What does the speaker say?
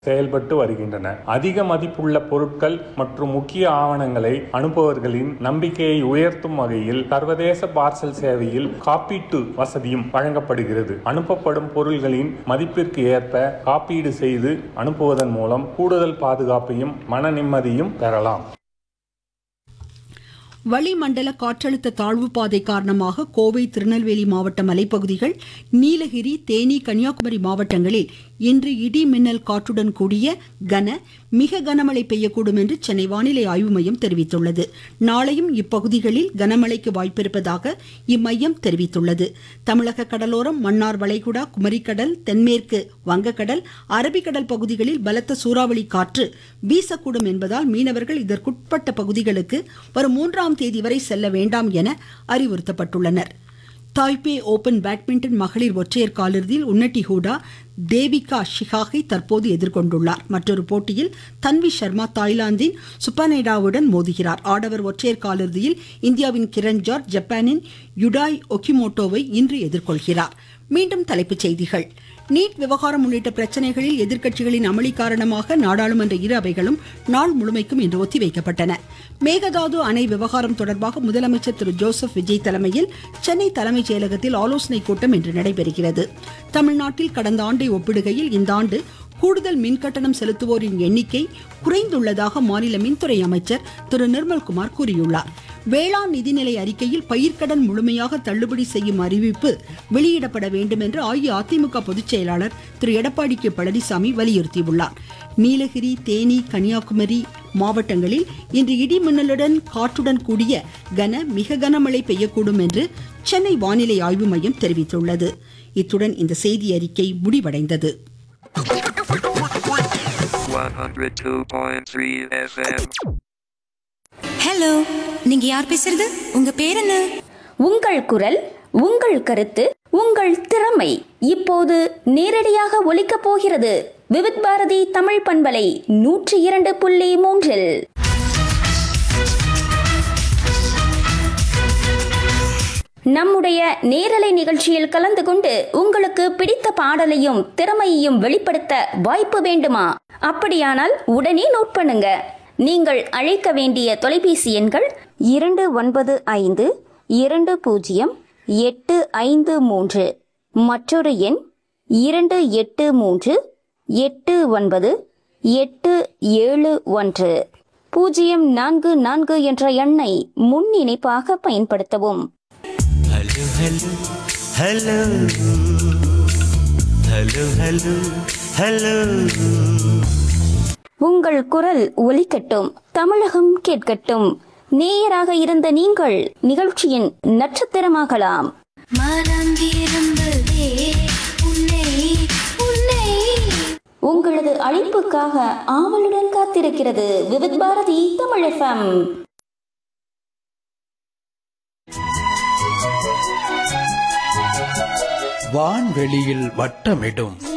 செயல்பட்டு வருகின்றன அதிக மதிப்புள்ள பொருட்கள் மற்றும் முக்கிய ஆவணங்களை அனுப்புபவர்களின் நம்பிக்கையை உயர்த்தும் வகையில் சர்வதேச பார்சல் சேவையில் காப்பீட்டு வசதியும் வழங்கப்படுகிறது அனுப்பப்படும் பொருள்களின் மதிப்பிற்கு ஏற்ப காப்பீடு செய்து அனுப்புவதன் மூலம் கூடுதல் பாதுகாப்பையும் மன நிம்மதியும் பெறலாம் வளிமண்டல காற்றழுத்த தாழ்வு பாதை காரணமாக கோவை திருநெல்வேலி மாவட்ட மலைப்பகுதிகள் நீலகிரி தேனி கன்னியாகுமரி மாவட்டங்களில் இன்று இடி மின்னல் காற்றுடன் கூடிய கன மிக கனமழை பெய்யக்கூடும் என்று சென்னை வானிலை ஆய்வு மையம் தெரிவித்துள்ளது நாளையும் இப்பகுதிகளில் கனமழைக்கு வாய்ப்பிருப்பதாக இம்மையம் தெரிவித்துள்ளது தமிழக கடலோரம் மன்னார் வளைகுடா குமரிக்கடல் தென்மேற்கு வங்கக்கடல் அரபிக்கடல் பகுதிகளில் பலத்த சூறாவளி காற்று வீசக்கூடும் என்பதால் மீனவர்கள் இதற்குட்பட்ட பகுதிகளுக்கு வரும் மூன்றாம் தேதி வரை செல்ல வேண்டாம் என அறிவுறுத்தப்பட்டுள்ளனர் தாய்பே ஓபன் பேட்மிண்டன் மகளிர் ஒற்றையர் காலிறுதியில் உன்னட்டி ஹூடா தேவிகா ஷிகாகை தற்போது எதிர்கொண்டுள்ளார் மற்றொரு போட்டியில் தன்வி சர்மா தாய்லாந்தின் சுப்பனேடாவுடன் மோதுகிறார் ஆடவர் ஒற்றையர் காலிறுதியில் இந்தியாவின் கிரண் ஜார்ஜ் ஜப்பானின் யுடாய் ஒகிமோட்டோவை இன்று எதிர்கொள்கிறார் மீண்டும் தலைப்புச் செய்திகள் நீட் விவகாரம் உள்ளிட்ட பிரச்சனைகளில் எதிர்க்கட்சிகளின் அமளி காரணமாக நாடாளுமன்ற இரு அவைகளும் நாள் முழுமைக்கும் இன்று ஒத்திவைக்கப்பட்டன மேகதாது அணை விவகாரம் தொடர்பாக முதலமைச்சர் திரு ஜோசப் விஜய் தலைமையில் சென்னை தலைமைச் செயலகத்தில் ஆலோசனைக் கூட்டம் இன்று நடைபெறுகிறது தமிழ்நாட்டில் கடந்த ஆண்டை ஒப்பிடுகையில் இந்த ஆண்டு கூடுதல் மின்கட்டணம் செலுத்துவோரின் எண்ணிக்கை குறைந்துள்ளதாக மாநில மின்துறை அமைச்சர் திரு நிர்மல்குமார் கூறியுள்ளார் வேளாண் நிதிநிலை அறிக்கையில் பயிர்க்கடன் முழுமையாக தள்ளுபடி செய்யும் அறிவிப்பு வெளியிடப்பட வேண்டும் என்று அஇஅதிமுக பொதுச் செயலாளர் திரு எடப்பாடி கே பழனிசாமி வலியுறுத்தியுள்ளார் நீலகிரி தேனி கன்னியாகுமரி மாவட்டங்களில் இன்று இடி மின்னலுடன் காற்றுடன் கூடிய கன மிக கனமழை பெய்யக்கூடும் என்று சென்னை வானிலை ஆய்வு மையம் தெரிவித்துள்ளது இத்துடன் இந்த செய்தி அறிக்கை முடிவடைந்தது 102.3 FM. ஹலோ நீங்க யார் பேசுறது உங்க பேர் என்ன உங்கள் குரல் உங்கள் கருத்து உங்கள் திறமை இப்போது நேரடியாக ஒலிக்கப் போகிறது விவித் பாரதி தமிழ் பண்பலை நூற்றி இரண்டு புள்ளி மூன்றில் நம்முடைய நேரலை நிகழ்ச்சியில் கலந்து கொண்டு உங்களுக்கு பிடித்த பாடலையும் திறமையையும் வெளிப்படுத்த வாய்ப்பு வேண்டுமா அப்படியானால் உடனே நோட் பண்ணுங்க நீங்கள் அழைக்க வேண்டிய தொலைபேசி எண்கள் இரண்டு ஒன்பது ஐந்து இரண்டு பூஜ்ஜியம் எட்டு ஐந்து மூன்று மற்றொரு எண் இரண்டு எட்டு மூன்று எட்டு ஒன்பது எட்டு ஏழு ஒன்று பூஜ்ஜியம் நான்கு நான்கு என்ற எண்ணை முன் இணைப்பாக பயன்படுத்தவும் Hello, hello, hello. Hello, hello, hello. உங்கள் குரல் ஒலிக்கட்டும் தமிழகம் கேட்கட்டும் நேயராக இருந்த நீங்கள் நிகழ்ச்சியின் நட்சத்திரமாகலாம் மனம் விரும்புதே உன்னை உன்னை உங்களது அழைப்புக்காக ஆவலுடன் காத்திருக்கிறது விவித் பாரதி தமிழ் எஃப்எம் வான்வெளியில் வட்டமிடும்